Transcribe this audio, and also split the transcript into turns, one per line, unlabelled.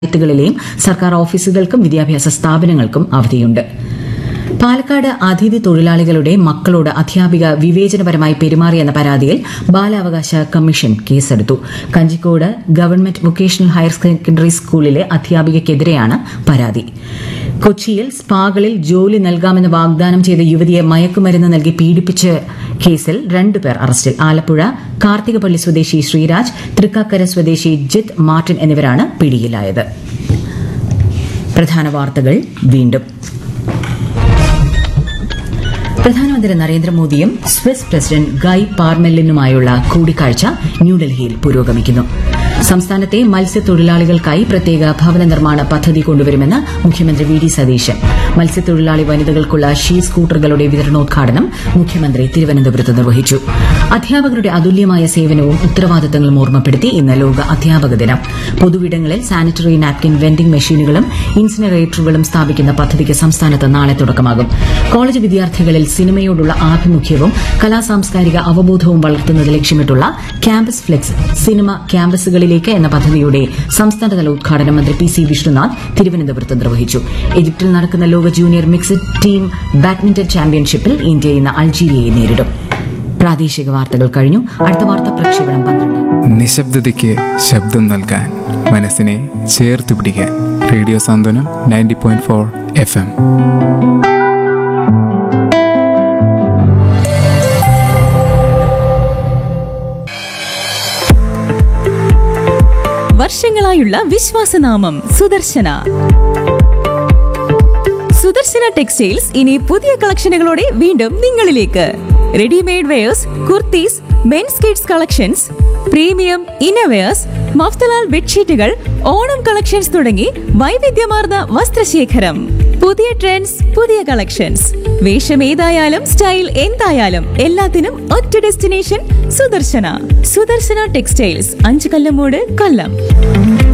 പഞ്ചായത്തുകളിലെയും സർക്കാർ ഓഫീസുകൾക്കും വിദ്യാഭ്യാസ സ്ഥാപനങ്ങൾക്കും അവധിയുണ്ട് പാലക്കാട് അതിഥി തൊഴിലാളികളുടെ മക്കളോട് അധ്യാപിക വിവേചനപരമായി പെരുമാറിയെന്ന പരാതിയിൽ ബാലാവകാശ കമ്മീഷൻ കേസെടുത്തു Kanjikode government vocational higher secondary സ്കൂളിലെ അധ്യാപികയ്ക്കെതിരെയാണ് പരാതി കൊച്ചിയിൽ സ്പാകളിൽ ജോലി നൽകാമെന്ന് വാഗ്ദാനം ചെയ്ത യുവതിയെ മയക്കുമരുന്ന് നൽകി പീഡിപ്പിച്ച കേസിൽ രണ്ടുപേർ അറസ്റ്റിൽ ആലപ്പുഴ കാർത്തികപ്പള്ളി സ്വദേശി ശ്രീരാജ് തൃക്കാക്കര സ്വദേശി ജിത്ത് മാർട്ടിൻ എന്നിവരാണ് പിടിയിലായത് പ്രധാന വാർത്തകൾ വീണ്ടും പ്രധാനമന്ത്രി നരേന്ദ്രമോദിയും സ്വിസ് പ്രസിഡന്റ് ഗൈ പാർമെല്ലിനുമായുള്ള കൂടിക്കാഴ്ച ന്യൂഡൽഹിയിൽ പുരോഗമിക്കുന്നു സംസ്ഥാനത്തെ മത്സ്യത്തൊഴിലാളികൾക്കായി പ്രത്യേക ഭവന നിർമ്മാണ പദ്ധതി കൊണ്ടുവരുമെന്ന് മുഖ്യമന്ത്രി വി ഡി സതീശൻ മത്സ്യത്തൊഴിലാളി വനിതകൾക്കുള്ള ഷീ സ്കൂട്ടറുകളുടെ വിതരണോദ്ഘാടനം മുഖ്യമന്ത്രി തിരുവനന്തപുരത്ത് നിർവഹിച്ചു അധ്യാപകരുടെ അതുല്യമായ സേവനവും ഉത്തരവാദിത്തങ്ങളും ഓർമ്മപ്പെടുത്തി ഇന്ന് ലോക അധ്യാപക ദിനം പൊതുവിടങ്ങളിൽ സാനിറ്ററി നാപ്കിൻ വെൻഡിംഗ് മെഷീനുകളും ഇൻസിനറേറ്ററുകളും സ്ഥാപിക്കുന്ന പദ്ധതിക്ക് സംസ്ഥാനത്ത് നാളെ തുടക്കമാകും കോളേജ് വിദ്യാർത്ഥികളിൽ സിനിമയോടുള്ള ആഭിമുഖ്യവും കലാസാംസ്കാരിക അവബോധവും വളർത്തുന്നത് ലക്ഷ്യമിട്ടുള്ള ക്യാമ്പസ് ഫ്ലെക്സ് സിനിമ ക്യാമ്പസുകളിലേക്ക് എന്ന പദ്ധതിയുടെ സംസ്ഥാനതല ഉദ്ഘാടനം മന്ത്രി പി സി വിഷ്ണുനാഥ് തിരുവനന്തപുരത്ത് നിർവഹിച്ചു ഈജിപ്തിൽ നടക്കുന്ന ലോക ജൂനിയർ മിക്സഡ് ടീം ബാഡ്മിന്റൺ ചാമ്പ്യൻഷിപ്പിൽ ഇന്ത്യ ഇന്ന് അൾജീരിയയെ നേരിടും പ്രാദേശിക വാർത്തകൾ കഴിഞ്ഞു അടുത്ത വാർത്താ പ്രക്ഷേപണം പന്ത്രണ്ട്
നിശബ്ദതയ്ക്ക് ശബ്ദം നൽകാൻ മനസ്സിനെ ചേർത്ത് പിടിക്കാൻ radio Santhwanam ninety point four FM എം
വർഷങ്ങളായുള്ള വിശ്വാസനാമം സുദർശന സുദർശന ടെക്സ്റ്റൈൽസ് ഇനി പുതിയ കളക്ഷനുകളോടെ വീണ്ടും നിങ്ങളിലേക്ക് readymade wears kurtis men's kids collections premium innerwears Mafatlal ബെഡ്ഷീറ്റുകൾ ഓണം കളക്ഷൻസ് തുടങ്ങി വൈവിധ്യമാർന്ന വസ്ത്രശേഖരം പുതിയ ട്രെൻഡ്സ് പുതിയ കളക്ഷൻസ് വേഷം ഏതായാലും സ്റ്റൈൽ എന്തായാലും എല്ലാത്തിനും ഒറ്റ ഡെസ്റ്റിനേഷൻ സുദർശന സുദർശന ടെക്സ്റ്റൈൽസ് അഞ്ചു കല്ലമൂട് കൊല്ലം